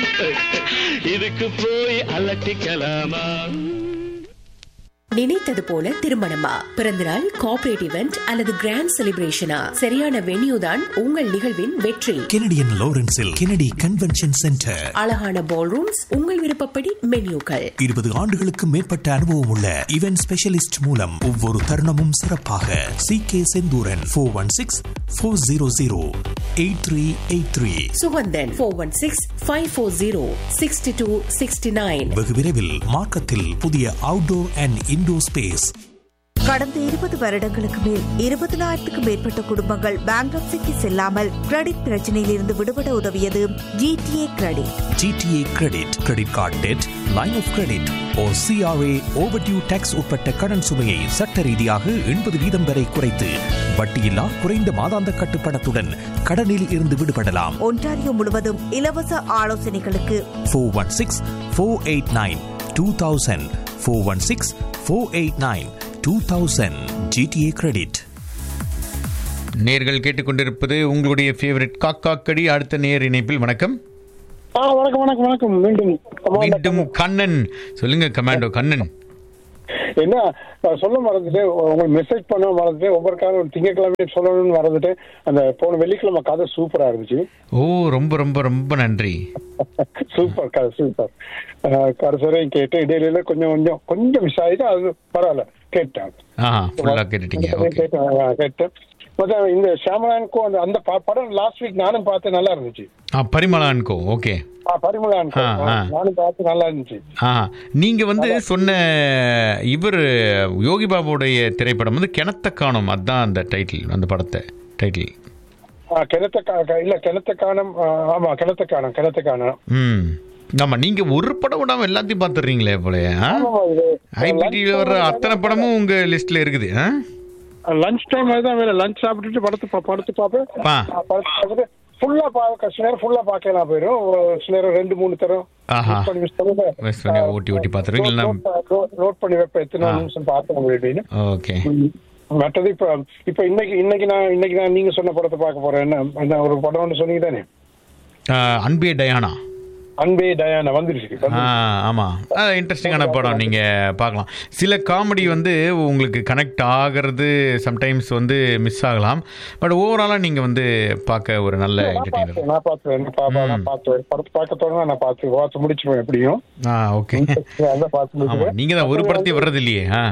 இதுக்கு போய் அலட்டிக்கலாமா நினைத்தது போல திருமணமா பிறந்தநாள் கார்ப்பரேட் இவெண்ட் அல்லது கிராண்ட் செலிப்ரேஷனா சரியான வென்யூ தான் உங்கள் நிகழ்வின் வெற்றி கெனடியன் லாரன்ஸில் கெனடி கன்வென்ஷன் சென்டர் அழகான பால் ரூம்ஸ் உங்கள் விருப்பப்படி மென்யூக்கள் இருபது ஆண்டுகளுக்கு மேற்பட்ட அனுபவம் உள்ள இவென்ட் ஸ்பெஷலிஸ்ட் மூலம் ஒவ்வொரு தருணமும் சிறப்பாக C K Senthuran four one six four zero zero eight three eight three Suganthan four one six five four zero sixty two sixty nine வெகு விரைவில் மார்க்கத்தில் புதிய அவுட்டோர் அண்ட் இன்டோர் ஸ்பேஸ் கடந்த இருபது வருடங்களுக்கு மேல் இருபதினாயிரத்துக்கும் மேற்பட்ட குடும்பங்கள் பேங்க்ரப்சிக்கு செல்லாமல் கிரெடிட் பிரச்சனையில் இருந்து விடுபட உதவியது GTA credit GTA credit credit card debt line of credit ஓ சிஆர்ஏ ஓவர்டியூ டேக்ஸ் உட்பட்ட கடன் சுமையை சட்ட ரீதியாக எண்பது வீதம் வரை குறைத்து வட்டியில்லா குறைந்த மாதாந்த கட்டுப்பணத்துடன் கடனில் இருந்து விடுபடலாம் ஒன்டாரியோ முழுவதும் இலவச ஆலோசனைகளுக்கு four one six four eight nine two thousand four one six four eight nine two thousand GTA credit நேர்கள் கேட்டுக்கொண்டிருப்பது உங்களுடைய ஃபேவரட் காக்கா கடி அடுத்த நேர் இணைப்பில் வணக்கம் ஆ வணக்கம் வணக்கம் வணக்கம் மீண்டும் மீண்டும் கண்ணன் சொல்லுங்க கமாண்டோ கண்ணன் என்ன நான் சொல்ல மறந்துட்டேன் உங்களுக்கு மெசேஜ் பண்ண மறந்துட்டேன் ஒவ்வொரு காலம் ஒரு திங்கக்கிழமை சொல்லணும்னு மறந்துட்டேன் அந்த போன வெள்ளிக்கிழமை கதை சூப்பரா இருந்துச்சு ஓ ரொம்ப ரொம்ப ரொம்ப நன்றி சூப்பர் கதை சூப்பர் கடைசி கேட்டு இடையில கொஞ்சம் கொஞ்சம் கொஞ்சம் மிஸ் ஆயிட்டு அது பரவாயில்ல கேட்டேன் ஆஹா ஃபுல்லாக கேட்டுட்டீங்க ஓகே கேட்டேன் ஆ, கேட்டேன் மொத்தம் இந்த ஷாமலானுக்கும் அந்த அந்த ப- படம் லாஸ்ட் வீக் நானும் பார்த்தேன் நல்லா இருந்துச்சு ஆ பரிமளான்கோ ஓகே ஆ, பரிமளானுக்கும் ஆ, ஆ. நானும் பார்த்து நல்லா இருந்துச்சு ஆஹா நீங்க வந்து சொன்ன இவர் யோகி பாபுடைய திரைப்படம் வந்து கிணத்த காணும் அதான் அந்த டைட்டில் அந்த படத்தை டைட்டில் ஆ, கிணத்த கா- கா- இல்ல கிணத்த காணம் ஆ, ஆமா கிணத்த காணம் கிணத்த காணம் ம் ஆமா நீங்க ஒரு படம் விடாம எல்லாத்தையும் பார்த்துடுறீங்களே போல ஐபிடியில் வர்ற அத்தனை படமும் உங்க லிஸ்ட்ல இருக்குது ஆ? லஞ்ச் டைம் தான் வேலை லஞ்ச் சாப்பிட்டுட்டு படத்தை பா- படத்தை பார்ப்பேன் பா. ஆ, படத்தை பார்த்துட்டு ஃபுல்லா பார்க்க சில நேரம் ஃபுல்லா பார்க்கலாம் போயிடும் ஒரு சில நேரம் ரெண்டு மூணு தரம் ஆஹா. miss பண்ணி miss பண்ணி Miss பண்ணி ஓட்டி ஓட்டி பார்த்துருவீங்க இல்லைன்னா நோட் பண்ணி வைப்பேன் எத்தனை ஆ. நிமிஷம் பார்த்தோம் அப்படின்னு ஓகே மற்றது இப்ப இப்ப இன்னைக்கு இன்னைக்கு நான் இன்னைக்கு நான் நீங்க சொன்ன படத்தை பார்க்க போறேன் என்ன என்ன ஒரு படம் ஒன்று சொன்னீங்க தானே அன்பே டயானா அன்பே டயானா வந்துருச்சு ஆ ஆமாம் இன்ட்ரெஸ்டிங்கான படம் நீங்கள் பார்க்கலாம் சில காமெடி வந்து உங்களுக்கு கனெக்ட் ஆகிறது சம்டைம்ஸ் வந்து மிஸ் ஆகலாம் பட் ஓவராலாக நீங்கள் வந்து பார்க்க ஒரு நல்ல நான் என்டர்டெய்னர் பார்த்தேன் நான் பார்த்தேன் நான் பா- நான் பார்த்தேன் படத்தை பார்க்க தொடங்க நான் பார்த்து பார்த்து முடிச்சிருவேன் எப்படியும் ஆ ஓகே அதான் பார்த்து ஆமாம் முடிச்சிருவேன் நீங்கள் தான் ஒரு படத்தையும் வர்றது இல்லையே ஆ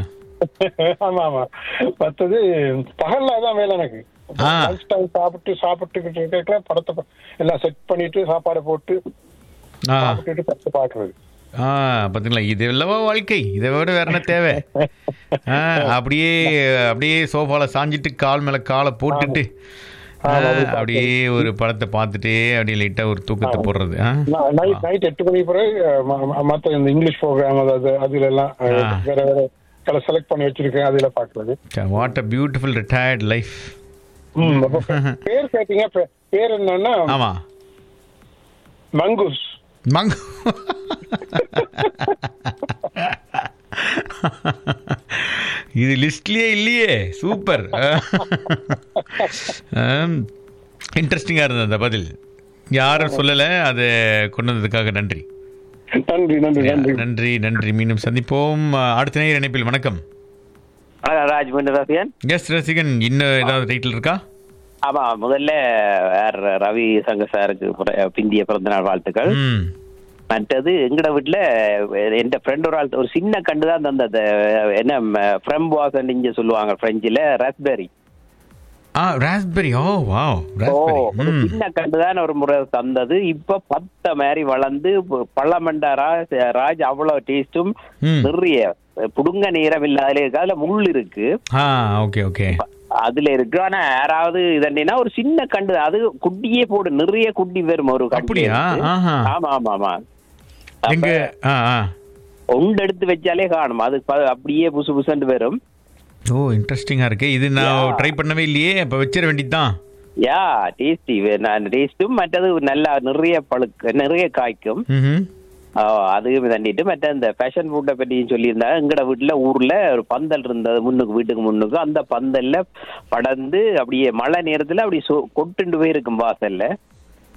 ஆமா ஆமா மத்தது பகல்ல தான் வேலை எனக்கு ஆ. லஞ்ச் டைம் சாப்பிட்டு சாப்பிட்டுக்கிட்டு இருக்கல படத்தை பா- எல்லாம் செட் பண்ணிட்டு சாப்பாடு போட்டு ஆ சாப்பிட்டுட்டு படத்தை பாக்குறது ஆ பார்த்தீங்களா இது இல்லவா வாழ்க்கை இதை விட வேற என்ன தேவை ஆ அப்படியே அப்படியே சோஃபாவில் சாஞ்சிட்டு கால் மேலே காலை போட்டுட்டு ஆ, அப்படியே ஒரு படத்தை பார்த்துட்டே அப்படியே லைட்டாக ஒரு தூக்கத்தை போடுறது ஆ நைட் நைட் எட்டு மணி பிறகு அஹ், ம- ம- மத்த இந்த இங்கிலீஷ் ப்ரோக்ராம் அதாவது அதுல எல்லாம் அஹ், ஆ. வேற வேற கலை செலக்ட் பண்ணி வச்சிருக்கேன் அதுல பாக்குறது what a beautiful retired life ம், அப்ப பேர் கேட்டீங்க பே- பேர் என்னன்னா ஆமா மங்குஸ் மங் இது லிஸ்ட்லயே இல்லையே சூப்பர் இன்ட்ரெஸ்டிங்காக இருந்தது அந்த பதில் யாரும் சொல்லலை அதை கொண்டு வந்ததுக்காக நன்றி நன்றி நன்றி நன்றி நன்றி நன்றி மீண்டும் சந்திப்போம் அடுத்த நேர இணைப்பில் வணக்கம் ராஜ்மன் ரசிகன் எஸ் ரசிகன் இன்னும் ஏதாவது டைட்டில் இருக்கா ஆமா முதல்ல வேற ரவி சங்கர் சாருக்கு பிற- பிந்திய பிறந்தநாள் வாழ்த்துக்கள் ம் மற்றது எங்கட வீட்டுல என் ஃப்ரெண்ட் ஒரு ஆள் ஒரு சின்ன கண்டு தான் தந்தது என்ன ஃப்ரம் வாசன் இங்க சொல்லுவாங்க பிரெஞ்சில் ராஸ்பெரி ஆ raspberry oh wow oh raspberry ஒரு ம் சின்ன கண்டு தான் ஒரு முறை தந்தது இப்ப பத்த மாதிரி வளர்ந்து பள்ளமண்டா ராஜ் ராஜ் அவ்வளவு டேஸ்டும் ம். நிறைய புடுங்க நேரம் இல்ல அதுல இருக்கு அதுல முள் இருக்கு ஆ ஓகே ஓகே அதுல இருக்கு ஆனா யாராவது இதண்டினா ஒரு சின்ன கண்டு அது குட்டியே போடு நிறைய குட்டி வரும் ஒரு கண்டு அப்படியா? இருக்கு. ஆஹா. ஆமா ஆமா ஆமா எங்க ஆ ஆ ஒண்டு எடுத்து வச்சாலே காணும் அது ப- அப்படியே புசு புசுன்னு வரும் ஓ இன்ட்ரெஸ்டிங்கா இருக்கு இது நான் ட்ரை பண்ணவே இல்லையே அப்ப வச்சிட வேண்டியதுதான் யா டேஸ்டி டேஸ்டும் மற்றது நல்லா நிறைய பழுக்க நிறைய காய்க்கும் ம்ஹும். ஆ, அதுவும் தண்டிட்டு மற்ற இந்த ஃபேஷன் ஃபுட்டை பற்றியும் சொல்லியிருந்தாங்க எங்கட வீட்டுல ஊர்ல ஒரு பந்தல் இருந்தது முன்னுக்கு வீட்டுக்கு முன்னுக்கு அந்த பந்தல்ல படர்ந்து அப்படியே மழை நேரத்துல அப்படி சொ- கொட்டுண்டு போயிருக்கும் வாசல்ல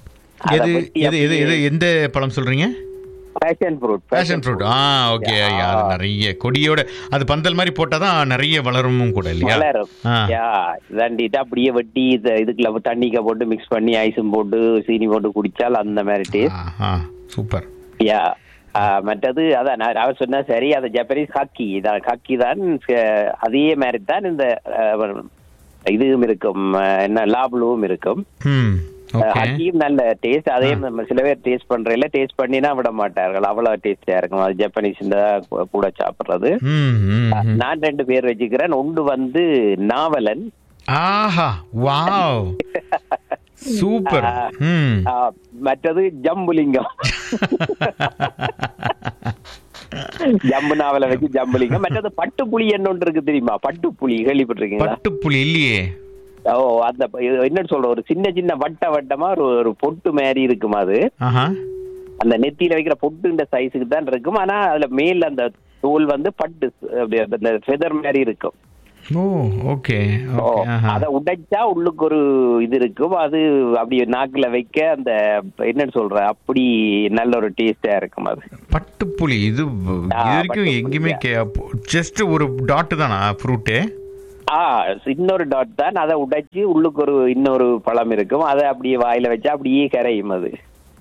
எது எது எது எது எந்த பழம் சொல்றீங்க பேஷன் ஃப்ரூட் பேஷன் ஃப்ரூட் ஆ ஓகே அது நிறைய கொடியோட அது பந்தல் மாதிரி போட்டால் தான் நிறைய வளருமும் கூட இல்லையா வளரும் ஆ யா இதாண்டிட்டு அப்படியே வெட்டி இத- இதுக்குள்ள தண்ணிக்க போட்டு மிக்ஸ் பண்ணி ஐஸும் போட்டு சீனி போட்டு குடிச்சால் அந்த மாதிரி டேஸ்ட் ஆ, ஆ சூப்பர் யா ஆ, மற்றது அதான் நான் அவர் சொன்னா சரி அது ஜப்பனீஸ் ஹாக்கி இதான் ஹாக்கி தான் ச- அதே மாதிரி தான் இந்த அஹ், இதுவும் இருக்கும் அஹ், என்ன லாப்லுவும் இருக்கும் ம் ஓகே ஹாக்கியும் நல்ல டேஸ்ட் அதே நம்ம சில பேர் டேஸ்ட் பண்றதுல டேஸ்ட் பண்ணினா விட மாட்டார்கள் அவ்வளவு டேஸ்டா இருக்கும் அது ஜப்பனீஸ் இந்த கூட சாப்பிடுறது ம் ம், ம். நான் ரெண்டு பேர் வச்சுக்கிறேன் ஒன்று வந்து நாவலன் ஆஹா வாவ் சூப்பர் ம் ஆ, மற்றது ஜம்புலிங்கம் ஜம்பு நாவலை வச்சு ஜம்புலிங்கம் மற்றது பட்டுப்புலி என்ன ஒன்று இருக்கு தெரியுமா பட்டுப்புலி கேள்விப்பட்டிருக்கீங்களா பட்டுப்புலி இல்லையே ஓ அந்த இது என்ன சொல்ற ஒரு சின்ன சின்ன வட்ட வட்டமா ஒரு ஒரு பொட்டு மாதிரி இருக்கும் அது ஆஹா அந்த நெத்தியில வைக்கிற பொட்டுன்ற சைஸுக்கு தான் இருக்கும் ஆனா அதுல மேல் அந்த தோல் வந்து பட்டு அப்படி அந்த ஃபெதர் மாதிரி இருக்கும் ஓ ஓகே ஓ, ஓகே ஆஹா அத உடைச்சா உள்ளுக்கு ஒரு இது இருக்கும் அது அப்படி நாக்குல வைக்க அந்த என்னன்னு சொல்ற அப்படி நல்ல ஒரு டேஸ்டா இருக்கும் அது பட்டுப்புளி இது இது ஆ, வரைக்கும் பட்டுப்புளி, எங்கேயுமே ஜஸ்ட் ஒரு டாட் தானா ஃப்ரூட்டு ஆ இன்னொரு டாட் தான் அதை உடைச்சு உள்ளுக்கு ஒரு இன்னொரு பழம் இருக்கும் அதை அப்படியே வாயில வச்சா அப்படியே கரையும் அது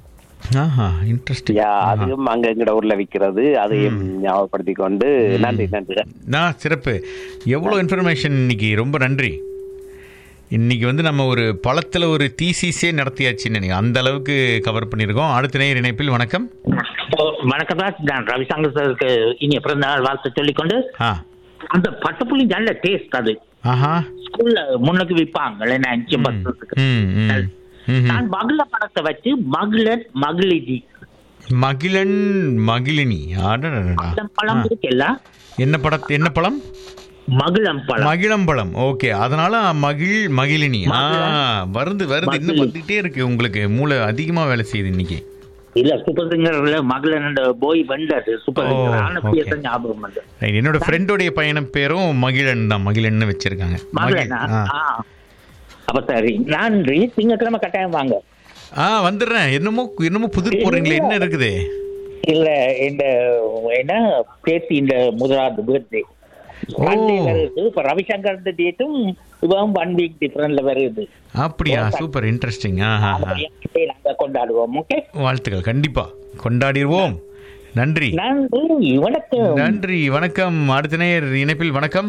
ஆஹா இன்ட்ரெஸ்டிங் யா அதுவும் அங்க எங்கட ஊர்ல விக்கிறது அதையும் ஞாபகப்படுத்தி கொண்டு நன்றி நன்றி நான் சிறப்பு எவ்வளோ இன்ஃபர்மேஷன் இன்னைக்கு ரொம்ப நன்றி இன்னைக்கு வந்து நம்ம ஒரு பழத்தில் ஒரு தீசிஸே நடத்தியாச்சுன்னு நினைக்கிறேன் அந்த அளவுக்கு கவர் பண்ணியிருக்கோம் அடுத்த நேர் இணைப்பில் வணக்கம் வணக்கம் ராஜ் நான் ரவிசங்கர் சாருக்கு இனிய பிறந்த நாள் வாழ்த்து சொல்லிக்கொண்டு ஆ அந்த பட்டுப்புளி நல்ல டேஸ்ட் அது ஆஹா ஸ்கூல்ல முன்னுக்கு விற்பாங்க என்ன அஞ்சு ம் பத்துக்கு ம் ம் ம்ஹும். நான் மகள படத்தை வச்சு மகளன் மகளிதி மகிழன் மகிழினி அடடடடா. மகளம் பழம் ஆ. இருக்குல்ல என்ன படம் என்ன பழம் மகளம் பழம் மகிழம்பழம் ஓகே அதனால மகிழ் மகிழினி ஆ மகிழம். வருது வருது இன்னும் மகிழ். வந்துட்டே இருக்கு உங்களுக்கு மூளை அதிகமா வேலை செய்யுது இன்னைக்கு இல்ல சூப்பர் சிங்கர்ல மகளன் போய் வந்தது சூப்பர் ஓ, சிங்கர் ஆன okay. பேச ஞாபகம் வந்து Right. என்னோட ஃப்ரெண்டோடைய பையன பேரும் மகிழன் தான் மகிழன்னு வச்சிருக்காங்க மகளனா மகிழ். ஆ. ஆ. அப்ப சரி நன்றி திங்கட்கிழமை கட்டாயம் வாங்க ஆ வந்துடுறேன் என்னமோ என்னமோ புதிர் போடுறீங்களே என்ன இருக்குது இல்ல இந்த என்ன பேசி இந்த முதலாவது பர்த்டே ஓ. வருது இப்ப ரவிசங்கர் டேட்டும் இவன் ஒன் வீக் டிஃபரன்ட்ல வருது அப்படியா சூப்பர் இன்ட்ரெஸ்டிங் ஆஹா அதனால நாங்க கொண்டாடுவோம் ஓகே வாழ்த்துக்கள் கண்டிப்பா கொண்டாடிடுவோம் நன்றி நன்றி வணக்கம் நன்றி வணக்கம் அடுத்த நேர் இணைப்பில் வணக்கம்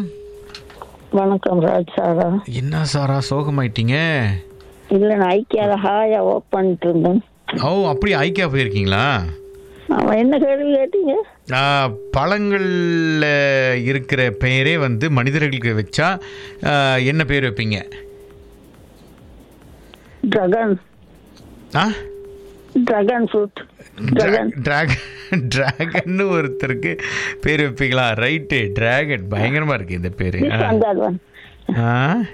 வணக்கம் ராஜ் சாரா என்ன சாரா சோகமாயிட்டீங்க இல்ல நான் ஐக்கியால ஹாயா ஒர்க் பண்ணிட்டு இருந்தேன் ஓ அப்படி ஐக்கியா போயிருக்கீங்களா அவன் என்ன கேள்வி கேட்டீங்க ஆ, பழங்கள்ல இருக்கிற பெயரே வந்து மனிதர்களுக்கு வச்சா ஆ, என்ன பேர் வைப்பீங்க ட்ரகன் ஆ dragon fruit dragon dragon dragon ஒருத்தருக்கு பேர் வைப்பீங்களா ரைட்டு டிராகன் பயங்கரமா இருக்கு இந்த பேரு ஆ. அந்தாதவன் ஆ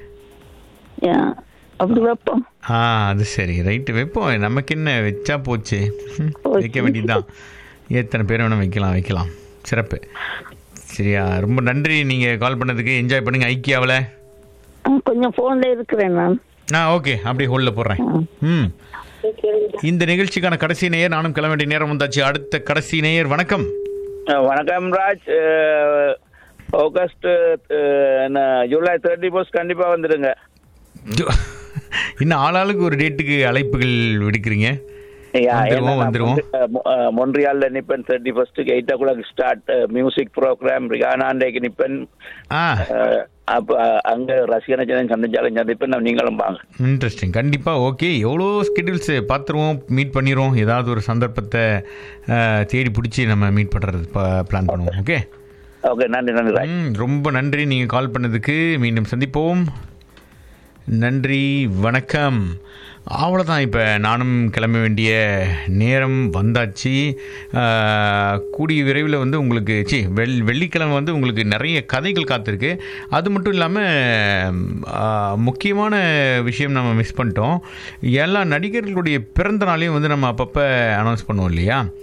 அப்படி வைப்போம் ஆ அது சரி ரைட்டு வைப்போம் நமக்கு என்ன வச்சா போச்சு ம், வைக்க வேண்டியதுதான் எத்தனை பேர் வேணால் வைக்கலாம் வைக்கலாம் சிறப்பு சரியா ரொம்ப நன்றி நீங்கள் கால் பண்ணதுக்கு என்ஜாய் பண்ணுங்க ஐக்கியாவில் ஆ, கொஞ்சம் போன்ல இருக்கிறேன் நான் ஆ ஓகே அப்படியே ஹோல்டில் போடுறேன் ம் இந்த நிகழ்ச்சிக்கான கடைசி நேயர் நானும் கிளம்ப வேண்டிய நேரம் வந்தாச்சு அடுத்த கடைசி நேயர் வணக்கம் வணக்கம் ராஜ் அஹ், ஆகஸ்ட் அஹ், என்ன ஜூலை தேர்ட்டி போஸ்ட் கண்டிப்பா வந்துடுங்க இன்னும் ஆளாளுக்கு ஒரு டேட்டுக்கு அழைப்புகள் விடுக்கிறீங்க யா, வந்துருவோம், ஏன்னா நான் வந்துருவோம். மொண்ட்ரி- அஹ், மொ- அஹ், மொண்ட்ரியால்ல நிப்பன் தேர்ட்டி ஃபர்ஸ்ட்டுக்கு eight o'clock start music program ரிகானாண்டேக்கு நிப்பன் ஆ அஹ், அப்ப அங்க ரசிகன ஜனம் சந்திச்சாலும் சந்திப்பேன் நான் நீங்களும் வாங்க இன்ட்ரெஸ்டிங் கண்டிப்பாக ஓகே எவ்வளோ ஸ்கெடியூல்ஸு பார்த்துருவோம் மீட் பண்ணிடுவோம் ஏதாவது ஒரு சந்தர்ப்பத்தை அஹ், தேடி பிடிச்சி நம்ம மீட் பண்ணுறது பிளான் பண்ணுவோம் ஓகே ஓகே நன்றி நன்றி ராஜ் ம், ரொம்ப நன்றி நீங்கள் கால் பண்ணதுக்கு மீண்டும் சந்திப்போம் நன்றி வணக்கம் அவ்வளோதான் இப்போ நானும் கிளம்ப வேண்டிய நேரம் வந்தாச்சு ஆஹ், கூடிய விரைவில் வந்து உங்களுக்கு சி வெள் வெள்ளிக்கிழமை வந்து உங்களுக்கு நிறைய கதைகள் காத்திருக்கு அது மட்டும் இல்லாமல் முக்கியமான விஷயம் நம்ம மிஸ் பண்ணிட்டோம் எல்லா நடிகர்களுடைய பிறந்த நாளையும் வந்து நம்ம அப்பப்போ அனௌன்ஸ் பண்ணுவோம் இல்லையா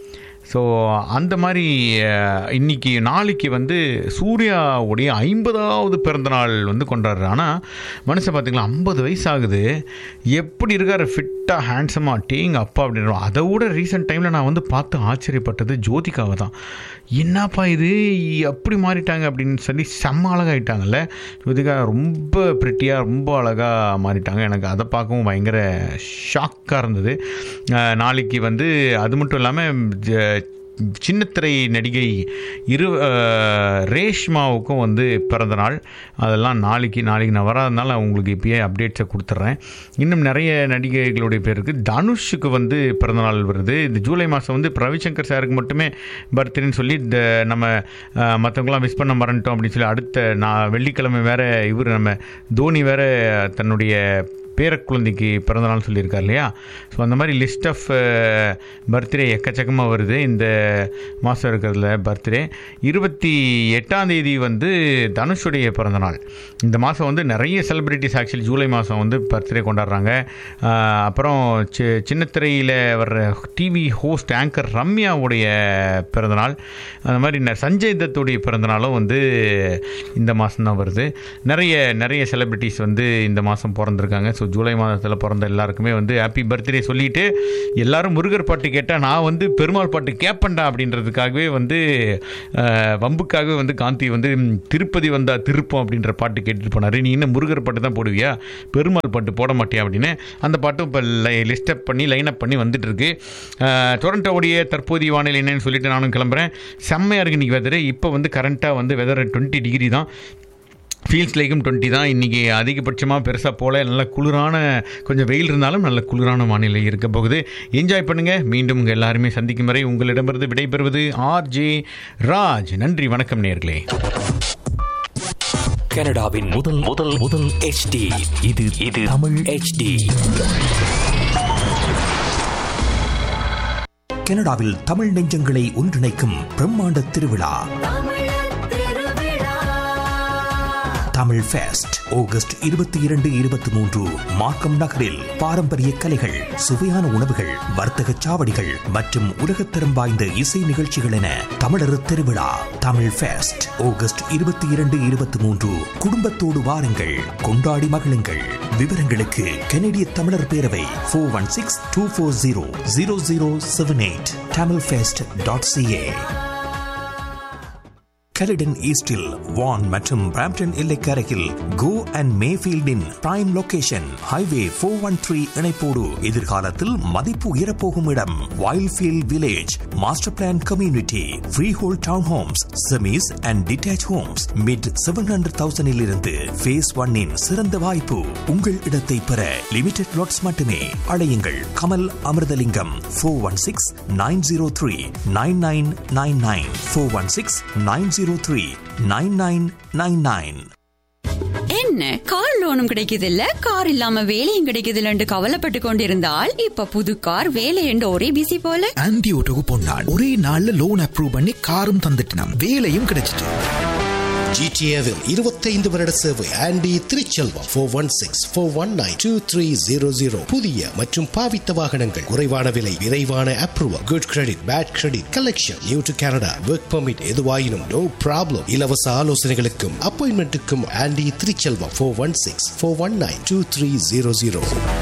ஸோ அந்த மாதிரி அஹ், இன்னைக்கு நாளைக்கு வந்து சூர்யாவுடைய ஐம்பதாவது பிறந்தநாள் வந்து கொண்டாடுறாரு ஆனால் மனுஷன் பார்த்தீங்களா ஐம்பது வயசு ஆகுது எப்படி இருக்கார் ஃபிட்டாக ஹேண்ட்ஸமாக டீங்க அப்பா அப்படின்ற அதை விட ரீசெண்ட் டைமில் நான் வந்து பார்த்து ஆச்சரியப்பட்டது ஜோதிகாவை தான் என்னப்பா இது எப்படி மாறிட்டாங்க அப்படின்னு சொல்லி செம்ம அழகாயிட்டாங்கல்ல ஜோதிகா ரொம்ப ப்ரிட்டியாக ரொம்ப அழகாக மாறிட்டாங்க எனக்கு அதை பார்க்கவும் பயங்கர ஷாக்காக இருந்தது அஹ், நாளைக்கு வந்து அது மட்டும் இல்லாமல் ஜ- சின்னத்திரை நடிகை இரு அஹ், ரேஷ்மாவுக்கும் வந்து பிறந்த நாள் அதெல்லாம் நாளைக்கு நாளைக்கு நான் வராதனால உங்களுக்கு இப்பயே அப்டேட்ஸை கொடுத்துட்றேன் இன்னும் நிறைய நடிகைகளுடைய பேர் இருக்குது தனுஷுக்கு வந்து பிறந்த நாள் வருது இந்த ஜூலை மாதம் வந்து இப்ப ரவிசங்கர் சாருக்கு மட்டுமே பர்த்டேன்னு சொல்லி இந்த நம்ம அஹ், மற்றவங்களாம் மிஸ் பண்ண மறந்துட்டோம் அப்படின்னு சொல்லி அடுத்த நான் வெள்ளிக்கிழமை வேற இவர் நம்ம தோனி வேற தன்னுடைய பேரக்குழந்தைக்கு பிறந்தநாள் சொல்லியிருக்கார் இல்லையா ஸோ அந்த மாதிரி லிஸ்ட் ஆஃப் பர்த்டே எக்கச்சக்கமாக வருது இந்த மாதம் இருக்கிறதுல பர்த்டே இருபத்தி எட்டாம் தேதி வந்து தனுஷுடைய பிறந்தநாள் இந்த மாதம் வந்து நிறைய செலிப்ரிட்டிஸ் ஆக்சுவலி ஜூலை மாதம் வந்து பர்த்டே கொண்டாடுறாங்க ஆஹ் அப்புறம் சி சின்னத்திரையில் வர்ற டிவி ஹோஸ்ட் ஆங்கர் ரம்யாவுடைய பிறந்தநாள் அந்த மாதிரி ந- சஞ்சய் தத்துடைய பிறந்தநாளும் வந்து இந்த மாதம் தான் வருது நிறைய நிறைய செலிப்ரிட்டிஸ் வந்து இந்த மாதம் பிறந்திருக்காங்க ஸோ ஜூலை மாதத்தில் பிறந்த எல்லாருக்குமே வந்து ஹாப்பி பர்த்டே சொல்லிட்டு எல்லாரும் முருகர் பாட்டு கேட்டால் நான் வந்து பெருமாள் பாட்டு கேட்பேன்டா அப்படின்றதுக்காகவே வந்து அஹ், வம்புக்காகவே வந்து காந்தி வந்து ம், திருப்பதி வந்தா திருப்பம் அப்படின்ற பாட்டு கேட்டுட்டு போனார் நீ இன்னும் முருகர் பாட்டு தான் போடுவியா பெருமாள் பாட்டு போட மாட்டியா அப்படின்னு அந்த பாட்டும் இப்போ லிஸ்டப் பண்ணி லைனப் பண்ணி வந்துட்டு இருக்கு அஹ், டொரண்டோவுடைய தற்போதைய வானிலை என்னன்னு சொல்லிட்டு நானும் கிளம்புறேன் செம்மையாக இருக்கு இன்னைக்கு வெதர் இப்போ வந்து கரண்ட்டாக வந்து வெதர் டுவெண்ட்டி டிகிரி தான் ஃபீல்ஸ் லைக்கும் டுவெண்ட்டி தான் இன்றைக்கி அதிகபட்சமாக பெருசாக போல நல்ல குளிரான கொஞ்சம் வெயில் இருந்தாலும் நல்ல குளிரான வானிலை இருக்க போகுது என்ஜாய் பண்ணுங்கள் மீண்டும் உங்கள் எல்லாருமே சந்திக்கும் வரை உங்களிடமிருந்து விடைபெறுவது ஆர் ஜே ராஜ் நன்றி வணக்கம் நேர்களே கனடாவின் முதல் முதல் முதல் HD இது இது தமிழ் HD கனடாவில் தமிழ் நெஞ்சங்களை ஒன்றிணைக்கும் பிரம்மாண்ட திருவிழா தமிழ் ஃபெஸ்ட் ஆகஸ்ட் இருபத்தி இரண்டு இருபத்தி மூன்று மார்க்கம் நகரில் பாரம்பரிய கலைகள் சுவையான உணவுகள் வர்த்தக சாவடிகள் மற்றும் உலகத்தரம் வாய்ந்த இசை நிகழ்ச்சிகள் என தமிழர் திருவிழா தமிழ் ஃபெஸ்ட் ஆகஸ்ட் இருபத்தி இரண்டு இருபத்தி மூன்று குடும்பத்தோடு வாருங்கள் கொண்டாடி மகிழுங்கள் விவரங்களுக்கு கனடிய தமிழர் பேரவை four one six two four zero zero zero seven eight Tamil fest dot CA Caledon ஈஸ்டில் வான் மற்றும் பிராம்டன் எல்லைக்கரையில் கோ அண்ட் மேஃபீல்டின் prime location highway four one three இணைப்போடு எதிர்காலத்தில் மதிப்பு உயரப்போகும் இடம் Wildfield village master plan community freehold town homes semis and detached homes mid seven hundred தௌசண்டில் இருந்து ஃபேஸ் ஒன்னின் சிறந்த வாய்ப்பு உங்கள் இடத்தை பெற லிமிடெட் லாட்ஸ் மட்டுமே அழையுங்கள் Kamal Amirthalingam four one six nine zero three nine nine nine nine four one six nine zero three nine nine nine nine என்ன கார் லோனும் கிடைக்குது இல்ல கார் இல்லாம வேலையும் கிடைக்குது இல்லன்னு கவலைப்பட்டு கொண்டிருந்தால் இப்ப புது கார் வேலை என்று ஒரே பிசி போல ஆன்டி ஓட்டோக்கு போனான் ஒரே நாள்ல லோன் அப்ரூவ் பண்ணி காரும் தந்துட்டான் வேலையும் கிடைச்சிட்டு ஜிடிஏவில் இருபத்தைந்து வருட சேவை Andy Thiruchelvam four one six four one nine two three zero zero புதிய மற்றும் பாவித்த வாகனங்கள் குறைவான விலை விரைவான approval good credit bad credit collection new to Canada work permit எதுவாயினும் நோ ப்ராப்ளம் இலவச ஆலோசனைகளுக்கும் அப்பாயின்மெண்ட்டுக்கும் Andy Thiruchelvam four one six four one nine two three zero zero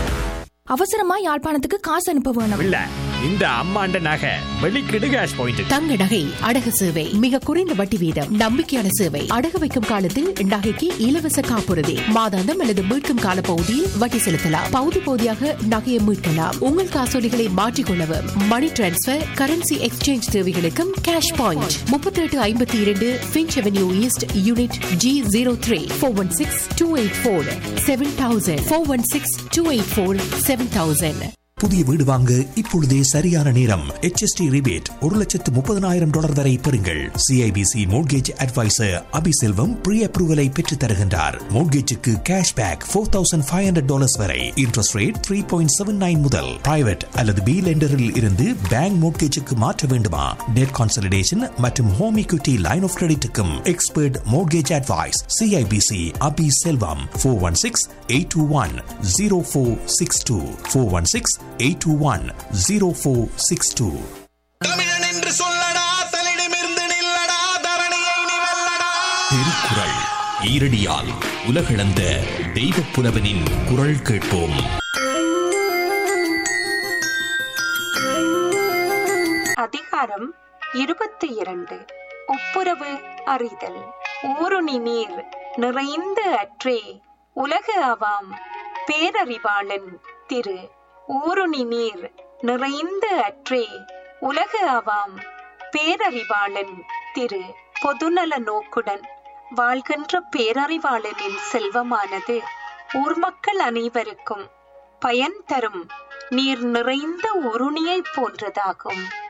அவசரமா யாழ்ப்பாணத்துக்கு காசு அனுப்ப வேணும் இல்ல இந்த அம்மாண்ட நகை வெளிக்கிடு கேஷ் பாயிண்ட் தங்க நகை அடகு சேவை மிக குறைந்த வட்டி வீதம் நம்பிக்கையான சேவை அடகு வைக்கும் காலத்தில் நகைக்கு இலவச காப்புறுதி மாதாந்தம் அல்லது மீட்கும் கால பகுதியில் வட்டி செலுத்தலாம் பகுதி பகுதியாக நகையை மீட்கலாம் உங்கள் காசோலிகளை மாற்றிக்கொள்ளவும் மணி டிரான்ஸ்பர் கரன்சி எக்ஸ்சேஞ்ச் தேவைகளுக்கும் கேஷ் பாயிண்ட் முப்பத்தி எட்டு ஐம்பத்தி இரண்டு Finch avenue east unit G zero three four one six two eight four seven thousand four one six two eight four seven thousand புதிய வீடு வாங்க இப்பொழுதே சரியான நேரம் HST ரிபேட் ஒரு லட்சத்து முப்பதனாயிரம் டாலர் வரை பெறுங்கள் CIBC mortgage advisor Abiselvam pre அப்ரூவலை பெற்றுத் தருகின்றார் மோட்கேஜுக்கு cash back four thousand five hundred dollars வரை interest rate three point seven nine முதல் பிரைவேட் அல்லது பி லெண்டரில் இருந்து பேங்க் மோட்கேஜுக்கு மாற்ற வேண்டுமா டெட் கான்சல்டேஷன் மற்றும் ஹோம் equity லைன் ஆஃப் கிரெடிட்டுக்கும் expert mortgage advice CIBC Abi Selvam four one six eight two one zero four six two four one six eight two one zero four six two தமிழன் என்று திருக்குறள் ஈரடியால் உலகளந்த தெய்வப் புலவனின் குரல் கேட்போம் அதிகாரம் இருபத்தி இரண்டு ஒப்புரவு அறிதல் ஊருணி நீர் நிறைந்த அற்றே உலகு ஆவாம் பேரறிவாளன் திரு ஊருணி நீர் நிறைந்த அற்றே உலகு ஆவாம் பேரறிவாளன் திரு பொதுநல நோக்குடன் வாழ்கின்ற பேரறிவாளனின் செல்வமானது ஊர் மக்கள் அனைவருக்கும் பயன் தரும் நீர் நிறைந்த உருணியைப் போன்றதாகும்